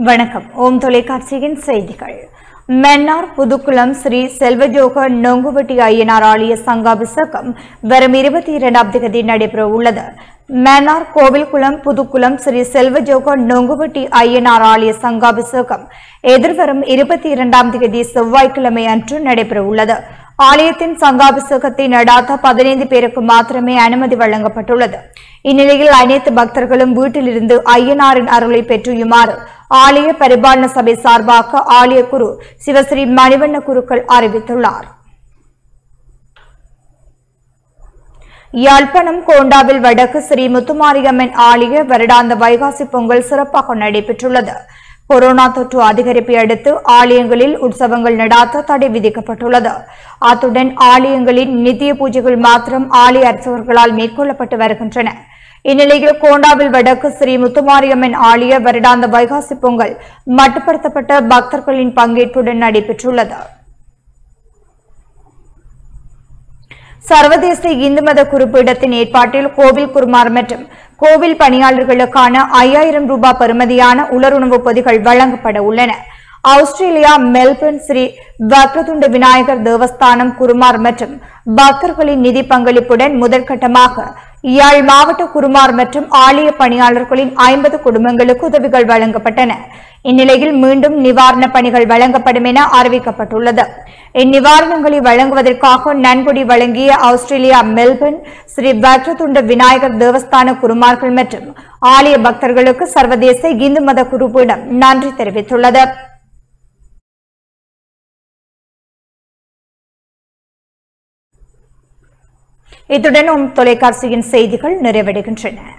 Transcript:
வணக்கம் ஓம் தொலைக்காட்சியின் செய்திகள் மன்னார் புதுக்குளம் ஸ்ரீ செல்வஜோக நொங்குவட்டி ஐயனார் ஆலய சங்காபிஷேகம் வரும் இருபத்தி இரண்டாம் தேதி நடைபெற உள்ளது மன்னார் கோவில்குளம் புதுக்குளம் ஸ்ரீ செல்வஜோக நொங்குவட்டி ஐயனார் ஆலய சங்காபிஷேகம் எதிர்வரும் இருபத்தி இரண்டாம் தேதி செவ்வாய்க்கிழமை அன்று நடைபெற உள்ளது ஆலயத்தின் சங்காபிஷேகத்தை நடாத்த பதினைந்து பேருக்கு மாத்திரமே அனுமதி வழங்கப்பட்டுள்ளது இந்நிலையில் அனைத்து பக்தர்களும் வீட்டிலிருந்து ஐயனாரின் அருளை பெற்றுயுமாறு ஆலய பரிபாலன சபை சார்பாக ஆலய குரு சிவஸ்ரீ மணிவண்ண குருக்கள் அறிவித்துள்ளார் யாழ்ப்பாணம் கோண்டாவில் வடக்கு ஸ்ரீ முத்துமாரியம்மன் ஆலய வருடாந்த வைகாசி பொங்கல் சிறப்பாக நடைபெற்றுள்ளது கொரோனா தொற்று அதிகரிப்பை அடுத்து ஆலயங்களில் உற்சவங்கள் நடாத்த தடை விதிக்கப்பட்டுள்ளது அத்துடன் ஆலயங்களின் நித்திய பூஜைகள் மாத்திரம் ஆலய அர்ச்சகர்களால் மேற்கொள்ளப்பட்டு வருகின்றன இந்நிலையில் கோண்டாவில் வடக்கு ஸ்ரீ முத்துமாரியம்மன் ஆலய வருடாந்த வைகாசி பொங்கல் மட்டுப்படுத்தப்பட்ட பக்தர்களின் பங்கேற்புடன் நடைபெற்றுள்ளது சர்வதேச இந்து மத குறிப்பீடத்தின் ஏற்பாட்டில் கோவில் குருமார் மற்றும் கோவில் பணியாளர்களுக்கான ஐயாயிரம் ரூபாய் பெறுமதியான உலருணவு பொதிகள் வழங்கப்பட உள்ளன ஆஸ்திரேலியா மெல்பர்ன் ஸ்ரீ வக்ரதுண்ட விநாயகர் தேவஸ்தானம் குருமார் மற்றும் பக்தர்களின் நிதி பங்களிப்புடன் முதற்கட்டமாக யாழ் மாவட்ட குருமார் மற்றும் ஆலய பணியாளர்களின் ஐம்பது குடும்பங்களுக்கு உதவிகள் வழங்கப்பட்டன இந்நிலையில் மீண்டும் நிவாரண பணிகள் வழங்கப்படும் என அறிவிக்கப்பட்டுள்ளது இந்நிவாரணங்களை வழங்குவதற்காக நன்கொடை வழங்கிய ஆஸ்திரேலியா மெல்பர்ன் ஸ்ரீ வக்ரதுண்ட விநாயகர் தேவஸ்தான குருமார்கள் மற்றும் ஆலய பக்தர்களுக்கு சர்வதேச இந்து மத குருப்பீடம் நன்றி தெரிவித்துள்ளது இத்துடன் உம் தொலைக்காட்சியின் செய்திகள் நிறைவடைகின்றன